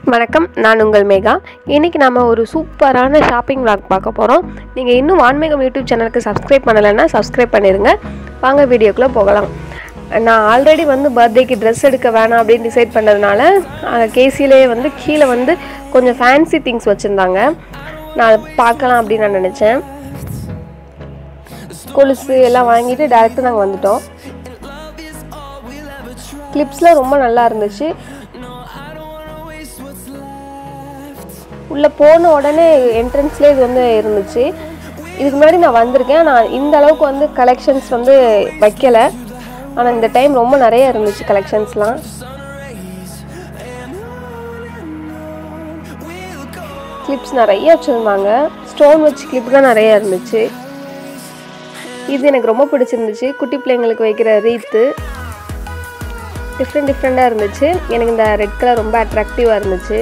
வணக்கம் நான் உங்கள் மேகா இன்றைக்கி நம்ம ஒரு சூப்பரான ஷாப்பிங் vlog பார்க்க போகிறோம் நீங்கள் இன்னும் வான்மேகம் யூடியூப் சேனலுக்கு சப்ஸ்கிரைப் பண்ணலைன்னா சப்ஸ்கிரைப் பண்ணிடுங்க வாங்க வீடியோக்குள்ளே போகலாம் நான் ஆல்ரெடி வந்து பர்த்டேக்கு ட்ரெஸ் எடுக்க வேணாம் அப்படின்னு டிசைட் பண்ணதுனால கேசிலே வந்து கீழே வந்து கொஞ்சம் ஃபேன்சி திங்ஸ் வச்சுருந்தாங்க நான் அதை பார்க்கலாம் அப்படின்னு நான் நினச்சேன் கொலுசு எல்லாம் வாங்கிட்டு டேரெக்டாக நாங்கள் வந்துட்டோம் கிளிப்ஸ்லாம் ரொம்ப நல்லா இருந்துச்சு உள்ளே போன உடனே என்ட்ரன்ஸ்லேயே இது வந்து இருந்துச்சு இதுக்கு முன்னாடி நான் வந்திருக்கேன் நான் இந்த அளவுக்கு வந்து கலெக்ஷன்ஸ் வந்து வைக்கலை ஆனால் இந்த டைம் ரொம்ப நிறைய இருந்துச்சு கலெக்ஷன்ஸ்லாம் கிளிப்ஸ் நிறைய வச்சுருந்தாங்க ஸ்டோன் வச்சு கிளிப் தான் நிறைய இருந்துச்சு இது எனக்கு ரொம்ப பிடிச்சிருந்துச்சு குட்டி பிள்ளைங்களுக்கு வைக்கிற ரீத்து டிஃப்ரெண்ட் டிஃப்ரெண்ட்டாக இருந்துச்சு எனக்கு இந்த ரெட் கலர் ரொம்ப அட்ராக்டிவாக இருந்துச்சு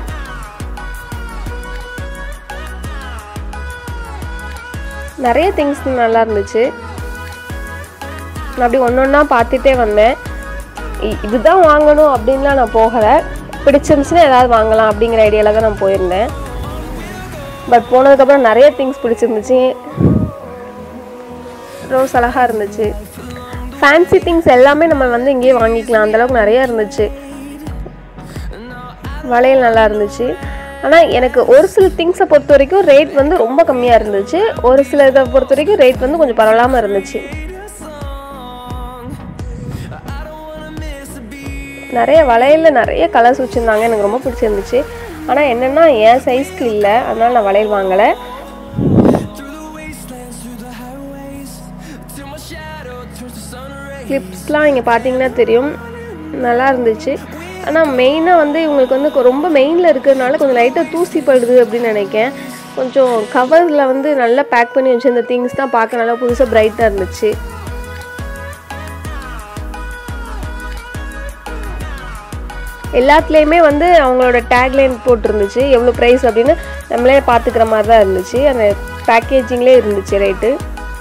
நிறைய திங்ஸ் நல்லா இருந்துச்சு நான் அப்படி ஒன்று ஒன்றா பார்த்துட்டே வந்தேன் இ- இதுதான் வாங்கணும் அப்படின்லாம் நான் போகலை பிடிச்சிருந்துச்சுன்னா ஏதாவது வாங்கலாம் அப்படிங்கிற ஐடியாவில் தான் நான் போயிருந்தேன் பட் போனதுக்கப்புறம் நிறைய திங்ஸ் பிடிச்சிருந்துச்சு ரோஸ் அழகாக இருந்துச்சு ஃபேன்சி திங்ஸ் எல்லாமே நம்ம வந்து இங்கேயே வாங்கிக்கலாம் அந்தளவுக்கு நிறைய இருந்துச்சு வளையல் நல்லா இருந்துச்சு ஆனால் எனக்கு ஒரு சில திங்ஸை பொறுத்த வரைக்கும் ரேட் வந்து ரொம்ப கம்மியாக இருந்துச்சு ஒரு சில இதை பொறுத்த வரைக்கும் ரேட் வந்து கொஞ்சம் பரவாயில்லாமல் இருந்துச்சு நிறைய வளையலில் நிறைய கலர்ஸ் வச்சுருந்தாங்க எனக்கு ரொம்ப பிடிச்சிருந்துச்சு ஆனால் என்னென்னா என் சைஸ்க்கு இல்லை அதனால் நான் வளையல் வாங்கலை கிளிப்ஸ்லாம் இங்கே பார்த்தீங்கன்னா தெரியும் நல்லா இருந்துச்சு ஆனால் மெயினாக வந்து இவங்களுக்கு வந்து கொ- ரொம்ப மெயினில் இருக்கிறதுனால கொஞ்சம் லைட்டாக தூசி படுது அப்படின்னு நினைக்கேன் கொஞ்சம் கவரில் வந்து நல்லா பேக் பண்ணி வச்சிருந்த திங்ஸ் தான் பார்க்க நல்லா புதுசாக பிரைட்டாக இருந்துச்சு எல்லாத்துலேயுமே வந்து அவங்களோட டேக்லைன் போட்டிருந்துச்சு எவ்வளோ ப்ரைஸ் அப்படின்னு நம்மளே பார்த்துக்கிற மாதிரி தான் இருந்துச்சு அந்த பேக்கேஜிங்லேயே இருந்துச்சு rate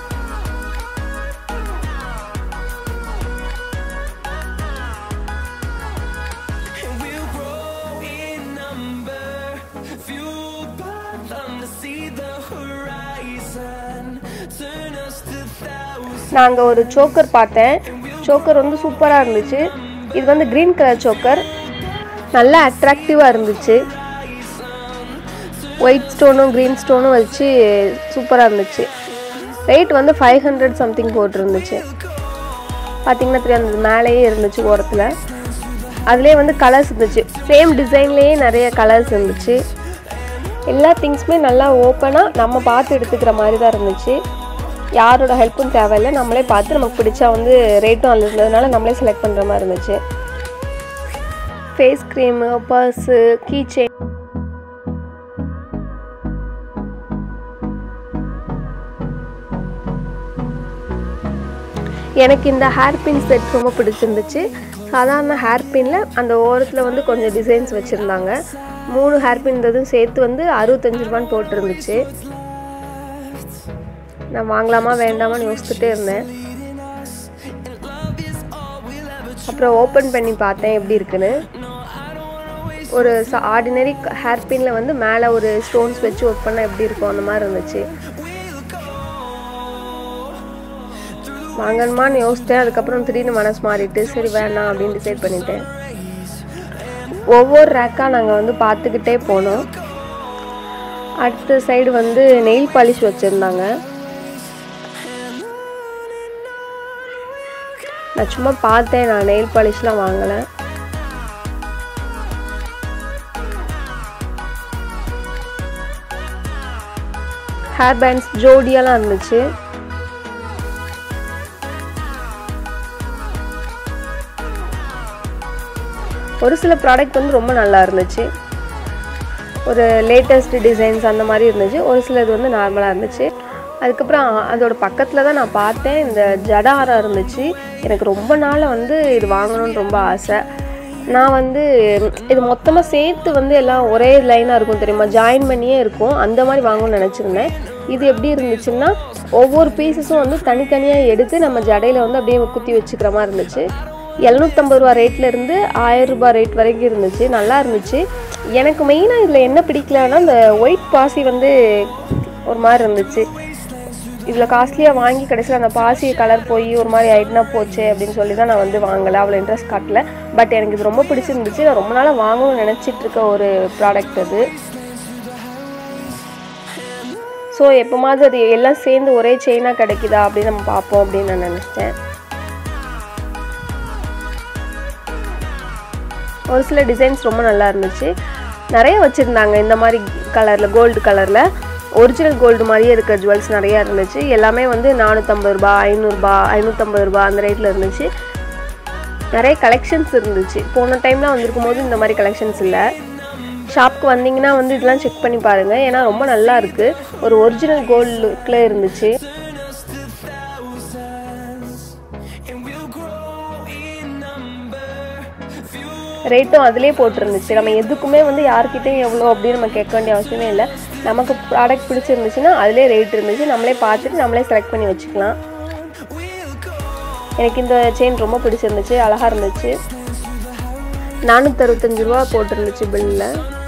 We'll grow in number, fueled by them to see the horizon. Turn us to thousands. நான் அங்கே ஒரு சோக்கர் பார்த்தேன் சோக்கர் வந்து சூப்பராக இருந்துச்சு இது வந்து க்ரீன் கலர் சோக்கர் நல்லா அட்ராக்டிவாக இருந்துச்சு ஒயிட் ஸ்டோனும் க்ரீன் ஸ்டோனும் வச்சு சூப்பராக இருந்துச்சு ரேட் வந்து ஃபைவ் ஹண்ட்ரட் சம்திங் போட்டிருந்துச்சு பார்த்தீங்கன்னா தெரியும் அந்த மேலேயே இருந்துச்சு ஓரத்தில் அதுலேயே வந்து கலர்ஸ் இருந்துச்சு சேம் டிசைன்லேயே நிறைய கலர்ஸ் இருந்துச்சு எல்லா திங்ஸுமே நல்லா ஓப்பனாக நம்ம பார்த்து எடுத்துக்கிற மாதிரி தான் இருந்துச்சு யாரோட ஹெல்ப்பும் தேவையில்லை நம்மளே பார்த்து நமக்கு பிடிச்சா வந்து ரேட்டும் அதில் இருந்ததுனால நம்மளே செலக்ட் பண்ணுற மாதிரி இருந்துச்சு face cream purse key chain எனக்கு இந்த ஹேர் பின் செட் ரொம்ப பிடிச்சிருந்துச்சு சாதாரண ஹேர் பின்னில் அந்த ஓரத்தில் வந்து கொஞ்சம் டிசைன்ஸ் வச்சுருந்தாங்க மூணு ஹேர் பின் இருந்ததும் சேர்த்து வந்து அறுபத்தஞ்சு ரூபான்னு போட்டிருந்துச்சு நான் வாங்கலாமா வேண்டாமான்னு யோசிச்சுட்டே இருந்தேன் அப்புறம் ஓப்பன் பண்ணி பார்த்தேன் எப்படி இருக்குன்னு ஒரு ஆர்டினரி ஹேர் பின்னில் வந்து மேலே ஒரு ஸ்டோன்ஸ் வச்சு ஒர்க் பண்ணால் எப்படி இருக்கும் அந்த மாதிரி இருந்துச்சு வாங்கணுமான்னு யோசித்தேன் அதுக்கப்புறம் திடீர்னு மனசு மாறிட்டு சரி வேணாம் அப்படின்னு டிசைட் பண்ணிட்டேன் ஒவ்வொரு ரேக்காக நாங்கள் வந்து பார்த்துக்கிட்டே போனோம் அடுத்த சைடு வந்து நெயில் பாலிஷ் வச்சுருந்தாங்க நான் சும்மா பார்த்தேன் நான் நெயில் பாலிஷ்லாம் வாங்கலை ஹேர் பேண்ட்ஸ் ஜோடியெல்லாம் இருந்துச்சு ஒரு சில ப்ராடக்ட் வந்து ரொம்ப நல்லா இருந்துச்சு ஒரு லேட்டஸ்ட் டிசைன்ஸ் அந்த மாதிரி இருந்துச்சு ஒரு சிலது வந்து நார்மலாக இருந்துச்சு அதுக்கப்புறம் அதோட பக்கத்தில் தான் நான் பார்த்தேன் இந்த ஜடாரம் இருந்துச்சு எனக்கு ரொம்ப நாளாக வந்து இது வாங்கணும்னு ரொம்ப ஆசை நான் வந்து இது மொத்தமாக சேர்த்து வந்து எல்லாம் ஒரே லைனாக இருக்கும் தெரியுமா ஜாயின் பண்ணியே இருக்கும் அந்த மாதிரி வாங்கணும்னு நினச்சிருந்தேன் இது எப்படி இருந்துச்சுன்னா ஒவ்வொரு பீசஸும் வந்து தனித்தனியாக எடுத்து நம்ம ஜடையில் வந்து அப்படியே குத்தி வச்சுக்கிற மாதிரி இருந்துச்சு எழுநூற்றம்பது ரூபா ரேட்ல இருந்து ஆயிரம் ரூபாய் ரேட் வரைக்கும் இருந்துச்சு நல்லா இருந்துச்சு எனக்கு மெயினாக இதில் என்ன பிடிக்கலன்னா இந்த ஒயிட் பாசி வந்து ஒரு மாதிரி இருந்துச்சு இதில் காஸ்ட்லியாக வாங்கி கடைசியில் அந்த பாசி கலர் போய் ஒரு மாதிரி ஆயிட்டுனா போச்சு அப்படின்னு சொல்லி தான் நான் வந்து வாங்கலை அவ்வளோ இன்ட்ரெஸ்ட் காட்டல பட் எனக்கு இது ரொம்ப பிடிச்சிருந்துச்சு நான் ரொம்ப நாளாக வாங்கணும்னு நினச்சிட்டு இருக்க ஒரு ப்ராடக்ட் அது ஸோ எப்போமாவது அது எல்லாம் சேர்ந்து ஒரே செயினாக கிடைக்குதா அப்படின்னு நம்ம பார்ப்போம் அப்படின்னு நான் நினச்சிட்டேன் ஒரு சில டிசைன்ஸ் ரொம்ப நல்லா இருந்துச்சு நிறைய வச்சுருந்தாங்க இந்த மாதிரி கலரில் கோல்டு கலரில் ஒரிஜினல் கோல்டு மாதிரியே இருக்க ஜுவல்ஸ் நிறையா இருந்துச்சு எல்லாமே வந்து நானூற்றம்பது ரூபா ஐநூறுரூபா ஐநூற்றம்பது ரூபா அந்த ரேட்டில் இருந்துச்சு நிறைய கலெக்ஷன்ஸ் இருந்துச்சு போன டைம்லாம் வந்திருக்கும் போது இந்த மாதிரி கலெக்ஷன்ஸ் இல்லை ஷாப்க்கு வந்தீங்கன்னா வந்து இதெல்லாம் செக் பண்ணி பாருங்கள் ஏன்னா ரொம்ப நல்லா இருக்குது ஒரு ஒரிஜினல் கோல்டு லுக்கில் இருந்துச்சு and we'll grow in number. Fuel ரேட்டும் அதிலே போட்டிருந்துச்சு நம்ம எதுக்குமே வந்து யார்கிட்டயும் எவ்வளோ அப்படின்னு நம்ம கேட்க வேண்டிய அவசியமே இல்லை நமக்கு ப்ராடக்ட் பிடிச்சிருந்துச்சுன்னா அதிலே ரேட் இருந்துச்சு நம்மளே பார்த்துட்டு நம்மளே செலக்ட் பண்ணி வச்சுக்கலாம் we'll go. எனக்கு இந்த செயின் ரொம்ப பிடிச்சிருந்துச்சு அழகாக இருந்துச்சு நானூற்றறுபத்தஞ்சு ரூபா போட்டிருந்துச்சு பில்லில்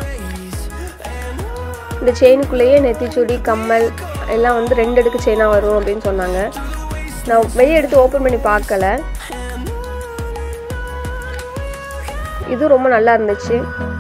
இந்த செயினுக்குள்ளேயே நெத்திச்சுடி கம்மல் எல்லாம் வந்து ரெண்டு அடுக்கு செயினாக வரும் அப்படின்னு சொன்னாங்க நான் வெளியே எடுத்து ஓப்பன் பண்ணி பார்க்கல இது ரொம்ப நல்லா இருந்துச்சு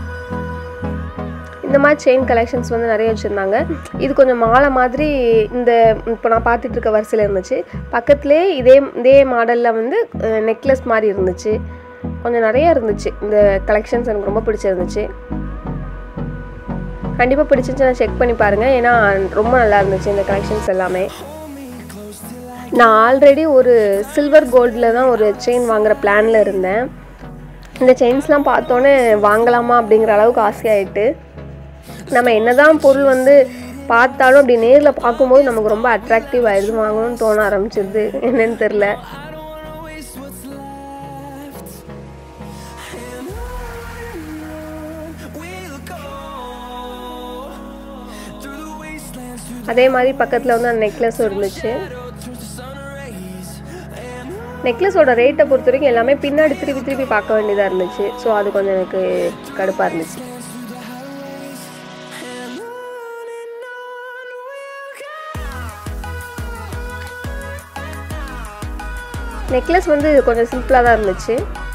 இந்த மாதிரி செயின் கலெக்ஷன்ஸ் வந்து நிறைய வச்சுருந்தாங்க இது கொஞ்சம் மாலை மாதிரி இந்த இப்போ நான் பார்த்துட்டு இருக்க வரிசையில் இருந்துச்சு பக்கத்துலேயே இதே இதே மாடலில் வந்து நெக்லஸ் மாதிரி இருந்துச்சு கொஞ்சம் நிறைய இருந்துச்சு இந்த கலெக்ஷன்ஸ் எனக்கு ரொம்ப பிடிச்சிருந்துச்சு கண்டிப்பாக பிடிச்சிருந்துச்சுன்னா செக் பண்ணி பாருங்கள் ஏன்னா ரொம்ப நல்லா இருந்துச்சு இந்த கலெக்ஷன்ஸ் எல்லாமே நான் ஆல்ரெடி ஒரு சில்வர் கோல்டில் தான் ஒரு செயின் வாங்குற பிளானில் இருந்தேன் இந்த செயின்ஸ்லாம் பார்த்தோன்னே வாங்கலாமா அப்படிங்கிற அளவுக்கு ஆசையாயிட்டு நம்ம என்னதான் பொருள் வந்து பார்த்தாலும் அப்படி நேரில் பார்க்கும்போது நமக்கு ரொம்ப அட்ராக்டிவ் ஆயிடுது வாங்கணும்னு தோண ஆரம்பிச்சிருது என்னன்னு தெரில We'll go through the wastelands, through அதே மாதிரி பக்கத்தில் வந்து அந்த நெக்லஸும் இருந்துச்சு the sun rays. நெக்லஸோட ரேட்டை பொறுத்த வரைக்கும் எல்லாமே பின்னாடி திருப்பி திருப்பி பார்க்க வேண்டியதாக இருந்துச்சு ஸோ அது கொஞ்சம் எனக்கு கடுப்பாக இருந்துச்சு நெக்லஸ் வந்து கொஞ்சம் சிம்பிளாக தான் இருந்துச்சு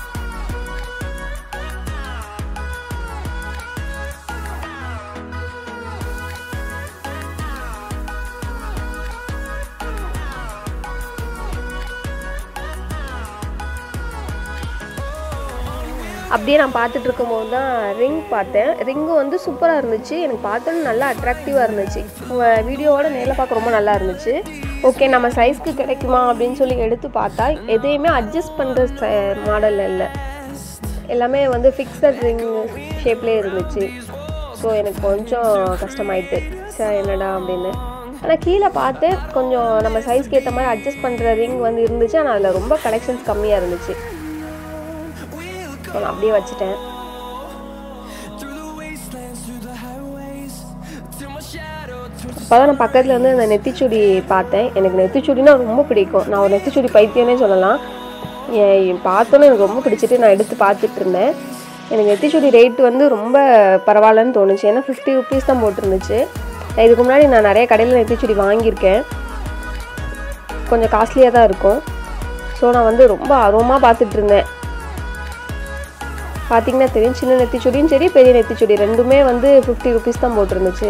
அப்படியே நான் பார்த்துட்டு இருக்கும்போது தான் ரிங் பார்த்தேன் ரிங்கும் வந்து சூப்பராக இருந்துச்சு எனக்கு பார்த்தோன்னு நல்லா அட்ராக்டிவாக இருந்துச்சு வீடியோவோட நேரில் பார்க்க ரொம்ப நல்லா இருந்துச்சு ஓகே நம்ம சைஸ்க்கு கிடைக்குமா அப்படின்னு சொல்லி எடுத்து பார்த்தா எதையுமே அட்ஜஸ்ட் பண்ணுற மாடல் இல்லை எல்லாமே வந்து ஃபிக்ஸட் ரிங் ஷேப்லேயே இருந்துச்சு ஸோ எனக்கு கொஞ்சம் கஷ்டமாயிட்டு சார் என்னடா அப்படின்னு ஆனால் கீழே பார்த்தேன் கொஞ்சம் நம்ம சைஸ்க்கு ஏற்ற மாதிரி அட்ஜஸ்ட் பண்ணுற ரிங் வந்து இருந்துச்சு ஆனால் அதில் ரொம்ப கலெக்ஷன்ஸ் கம்மியாக இருந்துச்சு ஸோ நான் அப்படியே வச்சுட்டேன் Through the wastelands, through the highways, till my shadow turns அப்போ தான் நான் பக்கத்தில் வந்து அந்த நெத்திச்சுடி பார்த்தேன் எனக்கு நெத்திச்சுடினா ரொம்ப பிடிக்கும் நான் ஒரு நெத்திச்சுடி பைத்தியம்னே சொல்லலாம் என் பார்த்தோன்னே எனக்கு ரொம்ப பிடிச்சிட்டு நான் எடுத்து பார்த்துட்டு இருந்தேன் எனக்கு நெத்திச்சுடி ரேட் வந்து ரொம்ப பரவாயில்லன்னு தோணுச்சு ஏன்னா ஃபிஃப்டி ருபீஸ் தான் போட்டிருந்துச்சு நான் இதுக்கு முன்னாடி நான் நிறைய கடையில் நெத்திச்சுடி வாங்கியிருக்கேன் கொஞ்சம் காஸ்ட்லியாக தான் இருக்கும் ஸோ நான் வந்து ரொம்ப ஆர்வமாக பார்த்துட்டு இருந்தேன் பார்த்தீங்கன்னா தெரியும் சின்ன நெத்திச்சுடியும் சரி பெரிய நெத்திச்சுடி ரெண்டுமே வந்து ஃபிஃப்டி ருபீஸ் தான் போட்டிருந்துச்சு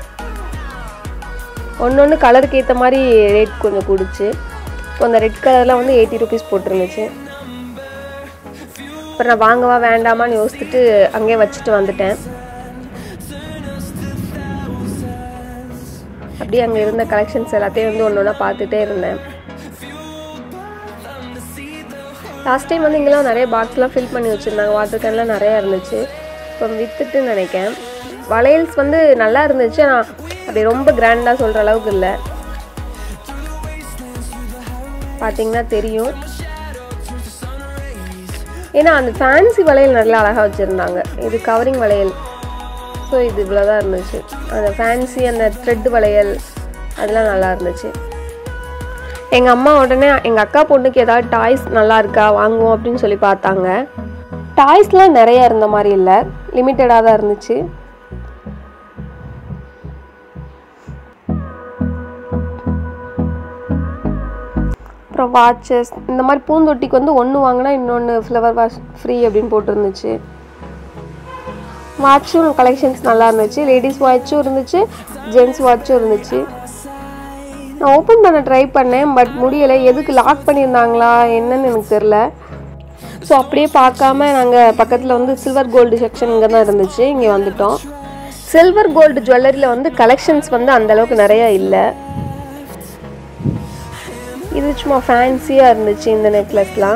ஒன்று ஒன்று கலருக்கு ஏற்ற மாதிரி ரேட் கொஞ்சம் கூடுச்சு இப்போ அந்த ரெட் கலர்லாம் வந்து எயிட்டி ருபீஸ் போட்டிருந்துச்சு அப்புறம் நான் வாங்கவா வேண்டாமான்னு யோசிச்சுட்டு அங்கேயே வச்சுட்டு வந்துட்டேன் அப்படியே அங்கே இருந்த கலெக்ஷன்ஸ் எல்லாத்தையும் வந்து ஒன்று ஒன்றா பார்த்துட்டே இருந்தேன் லாஸ்ட் டைம் வந்து இங்கெல்லாம் நிறைய பாக்ஸ்லாம் ஃபில் பண்ணி வச்சுருந்தாங்க வாட்டர் கேன்லாம் நிறையா இருந்துச்சு இப்போ வித்துட்டு நினைக்கேன் வளையல்ஸ் வந்து நல்லா இருந்துச்சு ஆனால் அப்படி ரொம்ப கிராண்டாக சொல்கிற அளவுக்கு இல்லை பார்த்தீங்கன்னா தெரியும் ஏன்னா அந்த ஃபேன்சி வளையல் நல்லா அழகாக வச்சுருந்தாங்க இது கவரிங் வளையல் ஸோ இது இவ்வளோ தான் இருந்துச்சு அந்த ஃபேன்சி அந்த த்ரெட் வளையல் அதெல்லாம் நல்லா இருந்துச்சு எங்கள் அம்மா உடனே எங்கள் அக்கா பொண்ணுக்கு ஏதாவது டாய்ஸ் நல்லா இருக்கா வாங்குவோம் அப்படின்னு சொல்லி பார்த்தாங்க டாய்ஸ்லாம் நிறைய இருந்த மாதிரி இல்லை லிமிட்டடாக தான் இருந்துச்சு அப்புறம் வாட்சஸ் இந்த மாதிரி பூந்தொட்டிக்கு வந்து ஒன்று வாங்கினா இன்னொன்று ஃப்ளவர் வாஷ் ஃப்ரீ அப்படின்னு போட்டிருந்துச்சு வாட்சும் கலெக்ஷன்ஸ் நல்லா இருந்துச்சு லேடிஸ் வாட்சும் இருந்துச்சு ஜென்ஸ் வாட்சும் இருந்துச்சு நான் ஓப்பன் பண்ண ட்ரை பண்ணேன் பட் முடியலை எதுக்கு லாக் பண்ணியிருந்தாங்களா என்னன்னு எனக்கு தெரில ஸோ அப்படியே பார்க்காம நாங்கள் பக்கத்தில் வந்து சில்வர் கோல்டு செக்ஷன் இங்கே தான் இருந்துச்சு இங்கே வந்துட்டோம் சில்வர் கோல்டு ஜுவல்லரியில் வந்து கலெக்ஷன்ஸ் வந்து அந்த அளவுக்கு நிறையா இல்லை இது சும்மா ஃபேன்சியாக இருந்துச்சு இந்த நெக்லஸ்லாம்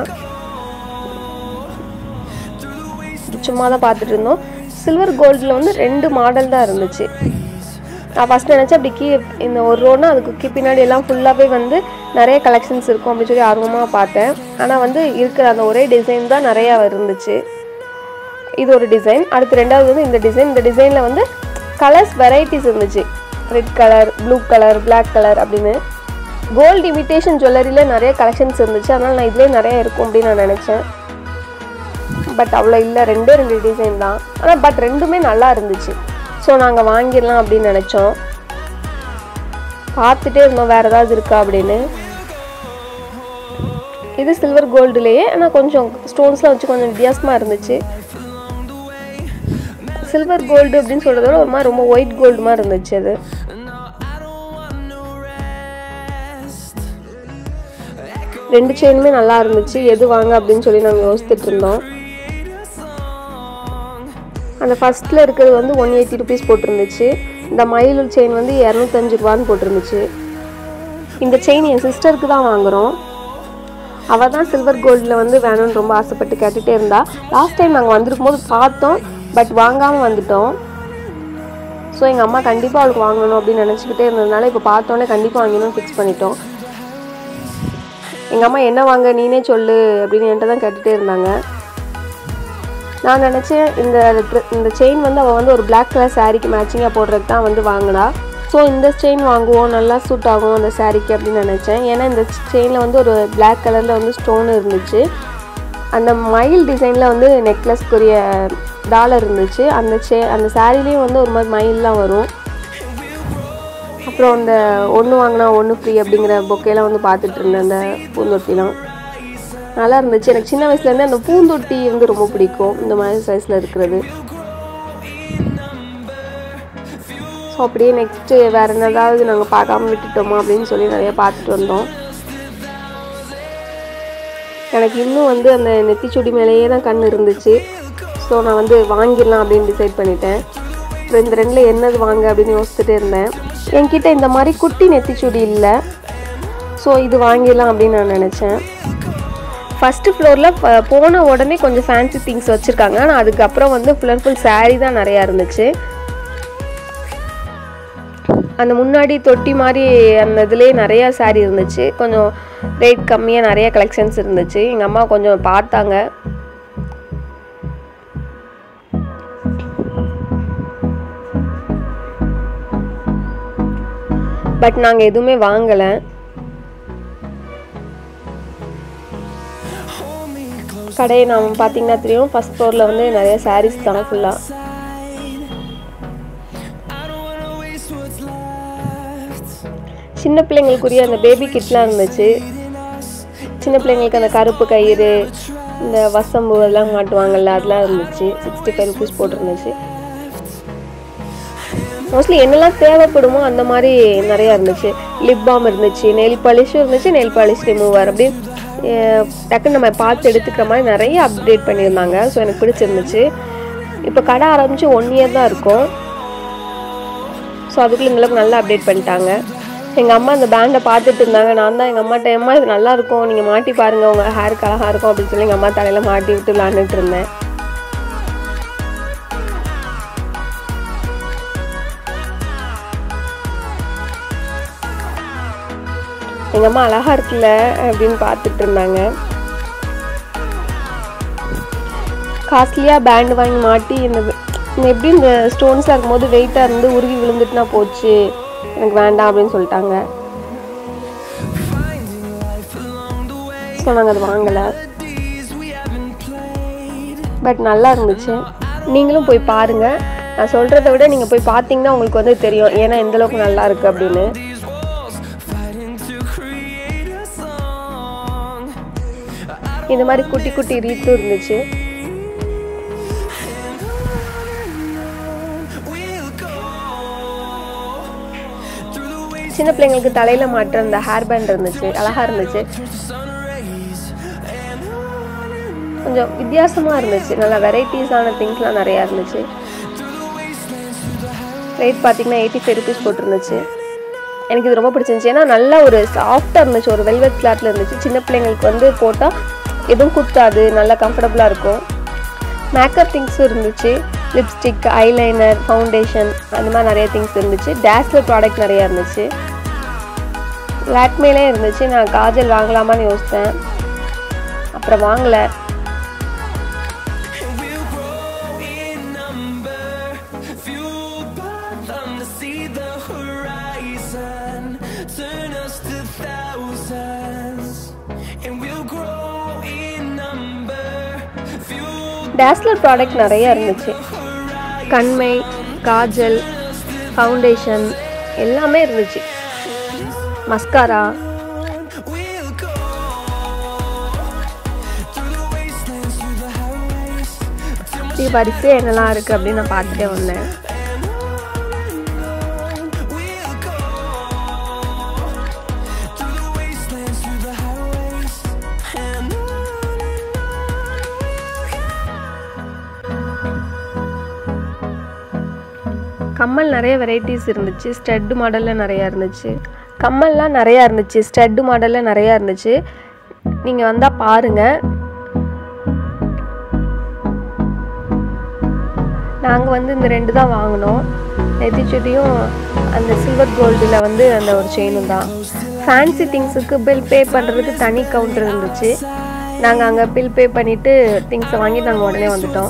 சும்மா தான் பார்த்துட்டு இருந்தோம் சில்வர் கோல்டில் வந்து ரெண்டு மாடல் தான் இருந்துச்சு நான் ஃபஸ்ட் நினச்சேன் அப்படி கீ இந்த ஒரு ரோனா அதுக்கு கீ பின்னாடி எல்லாம் ஃபுல்லாகவே வந்து நிறைய கலெக்ஷன்ஸ் இருக்கும் அப்படின்னு சொல்லி ஆர்வமாக பார்த்தேன் ஆனால் வந்து இருக்கிற அந்த ஒரே டிசைன் தான் நிறையா இருந்துச்சு இது ஒரு டிசைன் அடுத்து ரெண்டாவது வந்து இந்த டிசைன் இந்த டிசைனில் வந்து கலர்ஸ் வெரைட்டிஸ் இருந்துச்சு red colour blue colour Black colour அப்படின்னு கோல்டு இமிட்டேஷன் ஜுவல்லரியில் நிறைய கலெக்ஷன்ஸ் இருந்துச்சு அதனால் நான் இதுலேயே நிறைய இருக்கும் அப்படின்னு நான் நினச்சேன் பட் அவ்வளோ இல்லை ரெண்டே ரெண்டு டிசைன் தான் ஆனால் பட் ரெண்டுமே நல்லா இருந்துச்சு ஸோ நாங்கள் வாங்கிடலாம் அப்படின்னு நினச்சோம் பார்த்துட்டே இருந்தோம் வேறு ஏதாவது இருக்கா அப்படின்னு இது சில்வர் கோல்டுலேயே ஆனால் கொஞ்சம் ஸ்டோன்ஸ்லாம் வச்சு கொஞ்சம் வித்தியாசமாக இருந்துச்சு சில்வர் கோல்டு அப்படின்னு சொல்கிறத விட ஒரு மாதிரி ரொம்ப ஒயிட் கோல்டு மாதிரி இருந்துச்சு அது ரெண்டு செயினுமே நல்லா இருந்துச்சு எது வாங்க அப்படின்னு சொல்லி நாங்கள் யோசிச்சுட்டு இருந்தோம் அந்த ஃபர்ஸ்ட்டில் இருக்கிறது வந்து ஒன் எயிட்டி ருபீஸ் போட்டிருந்துச்சு இந்த மயில் செயின் வந்து இரநூத்தஞ்சு ரூபான்னு போட்டிருந்துச்சு இந்த செயின் என் சிஸ்டருக்கு தான் வாங்குகிறோம் அவள் தான் சில்வர் கோல்டில் வந்து வேணும்னு ரொம்ப ஆசைப்பட்டு கேட்டுகிட்டே இருந்தா லாஸ்ட் டைம் நாங்கள் வந்திருக்கும் போது பார்த்தோம் பட் வாங்காமல் வந்துட்டோம் ஸோ எங்கள் அம்மா கண்டிப்பாக அவளுக்கு வாங்கணும் அப்படின்னு நினச்சிக்கிட்டே இருந்ததுனால இப்போ பார்த்தோன்னே கண்டிப்பாக வாங்கணும்னு ஃபிக்ஸ் பண்ணிட்டோம் எங்கள் அம்மா என்ன வாங்க நீனே சொல்லு அப்படின்னு என்கிட்ட தான் கேட்டுகிட்டே இருந்தாங்க நான் நினச்சேன் இந்த dre- இந்த செயின் வந்து அவள் வந்து ஒரு Black கலர் சாரீக்கு மேட்சிங்காக போடுறதுக்கு தான் வந்து வாங்கினா ஸோ இந்த செயின் வாங்குவோம் நல்லா சூட் ஆகும் அந்த சாரீக்கு அப்படின்னு நினச்சேன் ஏன்னா இந்த செயினில் வந்து ஒரு Black கலரில் வந்து ஸ்டோன் இருந்துச்சு அந்த மயில் டிசைனில் வந்து நெக்லஸ்க்குரிய டாலர் இருந்துச்சு அந்த சே அந்த சாரீலேயும் வந்து ஒரு மாதிரி மயில்லாம் வரும் அப்புறம் அந்த ஒன்று வாங்கினா ஒன்று ஃப்ரீ அப்படிங்கிற பொக்கையெல்லாம் வந்து பார்த்துட்டு இருந்தேன் அந்த பூந்தொட்டிலாம் நல்லா இருந்துச்சு எனக்கு சின்ன வயசுலேருந்தே அந்த பூந்தொட்டி வந்து ரொம்ப பிடிக்கும் இந்த மாதிரி சைஸில் இருக்கிறது ஸோ அப்படியே நெக்ஸ்ட்டு வேறு என்னதாவது நாங்கள் பார்க்காம விட்டுட்டோமா அப்படின்னு சொல்லி நிறைய பார்த்துட்டு வந்தோம் எனக்கு இன்னும் வந்து அந்த நெத்திச்சுடி மேலேயே தான் கண் இருந்துச்சு ஸோ நான் வந்து வாங்கிடலாம் அப்படின்னு டிசைட் பண்ணிட்டேன் அப்புறம் இந்த ரெண்டில் என்னது வாங்க அப்படின்னு யோசிச்சுட்டே இருந்தேன் என்கிட்ட இந்த மாதிரி குட்டி நெத்திச்சுடி இல்லை ஸோ இது வாங்கிடலாம் அப்படின்னு நான் நினச்சேன் ஃபஸ்ட்டு ஃப்ளோரில் போன உடனே கொஞ்சம் ஃபேன்சி திங்ஸ் வச்சுருக்காங்க ஆனால் அதுக்கப்புறம் வந்து ஃபுல் அண்ட் ஃபுல் saree தான் நிறையா இருந்துச்சு அந்த முன்னாடி தொட்டி மாதிரி அந்த இதுலேயே நிறையா saree இருந்துச்சு கொஞ்சம் ரேட் கம்மியாக நிறைய கலெக்ஷன்ஸ் இருந்துச்சு எங்கள் அம்மா கொஞ்சம் பார்த்தாங்க பட் நாங்கள் எதுவுமே வாங்கலை Hold me close கடையை நாம் பார்த்தீங்கன்னா தெரியும் ஃபஸ்ட் ஃப்ளோரில் வந்து நிறைய sarees தான் ஃபுல்லாக I don't wanna waste what's left. சின்ன பிள்ளைங்களுக்குரிய அந்த பேபி கிட்லாம் இருந்துச்சு சின்ன பிள்ளைங்களுக்கு அந்த கருப்பு கயிறு இந்த வசம்பு எல்லாம் மாட்டுவாங்கல்ல அதெல்லாம் இருந்துச்சு சிக்ஸ்டி ஃபைவ் ருபீஸ் போட்டிருந்துச்சு மோஸ்ட்லி என்னெல்லாம் தேவைப்படுமோ அந்த மாதிரி நிறையா இருந்துச்சு லிப் பாம் இருந்துச்சு நெயில் பாலிஷும் இருந்துச்சு நெயில் பாலிஷ் ரிமூவர் அப்படி அஹ், டக்குன்னு நம்ம பார்த்து எடுத்துக்கிற மாதிரி நிறைய அப்டேட் பண்ணியிருந்தாங்க ஸோ எனக்கு பிடிச்சிருந்துச்சு இப்போ கடை ஆரம்பித்து ஒன் இயர் தான் இருக்கும் ஸோ அதுக்குள்ள இந்த அளவுக்கு நல்லா அப்டேட் பண்ணிட்டாங்க எங்கள் அம்மா அந்த பேண்டை பார்த்துட்டு இருந்தாங்க நான் தான் எங்கள் அம்மாட்ட அம்மா இது நல்லா இருக்கும் நீங்கள் மாட்டி பாருங்கள் உங்கள் ஹேருக்கு அழகாக இருக்கும் அப்படின்னு சொல்லி எங்கள் அம்மா தலையில் மாட்டி விட்டு விளாண்டுட்டு இருந்தேன் எங்கள் அம்மா அழகா இருக்குல்ல அப்படின்னு பார்த்துட்டு இருந்தாங்க காஸ்ட்லியாக பேண்ட் வாங்கி மாட்டி இந்த இந்த எப்படி இந்த ஸ்டோன்ஸாக இருக்கும்போது வெயிட்டாக இருந்து உருகி விழுந்துட்டுனா போச்சு எனக்கு வேண்டாம் அப்படின்னு சொல்லிட்டாங்க Finding life along the way. So நாங்கள் அது வாங்கலை Melodies we haven't played. But நல்லா இருந்துச்சு நீங்களும் போய் பாருங்கள் நான் சொல்கிறத விட நீங்கள் போய் பார்த்தீங்கன்னா உங்களுக்கு வந்து தெரியும் ஏன்னா எந்த அளவுக்கு நல்லா இருக்குது அப்படின்னு these walls, fighting to create a song. இந்த மாதிரி குட்டி குட்டி ரீத்தும் இருந்துச்சு We'll go through the wastelands சின்ன பிள்ளைங்களுக்கு தலையில் மாட்டுற அந்த ஹேர் பேண்ட் இருந்துச்சு அழகாக இருந்துச்சு to sun rays and on and கொஞ்சம் வித்தியாசமாக இருந்துச்சு நல்லா வெரைட்டிஸான திங்ஸ்லாம் நிறையா இருந்துச்சு through the wastelands, through the highways. Rate பார்த்தீங்கன்னா எயிட்டி ஃபைவ் ருபீஸ் போட்டிருந்துச்சு எனக்கு இது ரொம்ப பிடிச்சிருந்துச்சு ஏன்னா நல்ல ஒரு சாஃப்டாக இருந்துச்சு ஒரு வெல்வெட் கிளாத்தில் இருந்துச்சு சின்ன பிள்ளைங்களுக்கு வந்து போட்டால் எதுவும் குத்தாது நல்லா கம்ஃபர்டபுளாக இருக்கும் மேக்கப் திங்ஸும் இருந்துச்சு லிப்ஸ்டிக் ஐலைனர் ஃபவுண்டேஷன் அந்த மாதிரி நிறைய திங்ஸ் இருந்துச்சு டேஸ்லர் ப்ராடக்ட் நிறையா இருந்துச்சு லாக்மேலே இருந்துச்சு நான் காஜல் வாங்கலாமான்னு யோசித்தேன் அப்புறம் வாங்கலை And we'll grow in number, fueled by them to see the horizon, turn us to thousands. And we'll grow in number, fueled Dazller product நிறையா இருந்துச்சு கண்மை காஜல் ஃபவுண்டேஷன் எல்லாமே இருந்துச்சு mascara we'll go through the wastelands, through the highways, till my இப்படி வரிசையாக என்னெல்லாம் இருக்குது அப்படின்னு நான் பார்த்துட்டே வந்தேன் We'll go through the wastelands, through the highways, and on கம்மல் நிறைய வெரைட்டிஸ் இருந்துச்சு ஸ்டட் மாடலில் நிறையா இருந்துச்சு கம்மல்லாம் நிறையா இருந்துச்சு ஸ்டட் மாடலில் நிறையா இருந்துச்சு நீங்கள் வந்தால் பாருங்கள் நாங்கள் வந்து இந்த ரெண்டு தான் வாங்கினோம் நெத்திச்சுட்டியும் அந்த சில்வர் கோல்டில் வந்து அந்த ஒரு செயினும் தான் ஃபேன்சி திங்ஸுக்கு பில் பே பண்ணுறதுக்கு தனி கவுண்டர் இருந்துச்சு நாங்கள் அங்கே பில் பே பண்ணிவிட்டு திங்ஸை வாங்கி நாங்கள் உடனே வந்துட்டோம்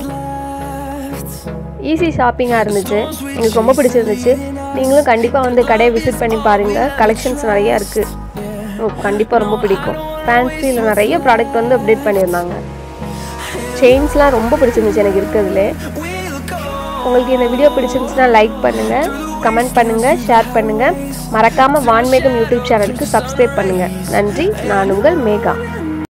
ஈஸி ஷாப்பிங்காக இருந்துச்சு எங்களுக்கு ரொம்ப பிடிச்சிருந்துச்சு நீங்களும் கண்டிப்பாக வந்து கடையை விசிட் பண்ணி பாருங்கள் கலெக்ஷன்ஸ் நிறையா இருக்குது உங்களுக்கு கண்டிப்பாக ரொம்ப பிடிக்கும் ஃபேன்சியில் நிறைய ப்ராடக்ட் வந்து அப்டேட் பண்ணியிருந்தாங்க செயின்ஸ்லாம் ரொம்ப பிடிச்சிருந்துச்சு எனக்கு இருக்கிறதுலே உங்களுக்கு இந்த வீடியோ பிடிச்சிருந்துச்சுன்னா லைக் பண்ணுங்கள் கமெண்ட் பண்ணுங்கள் ஷேர் பண்ணுங்கள் மறக்காமல் வான்மேகம் யூடியூப் சேனலுக்கு சப்ஸ்கிரைப் பண்ணுங்கள் நன்றி நான் உங்கள் மேகா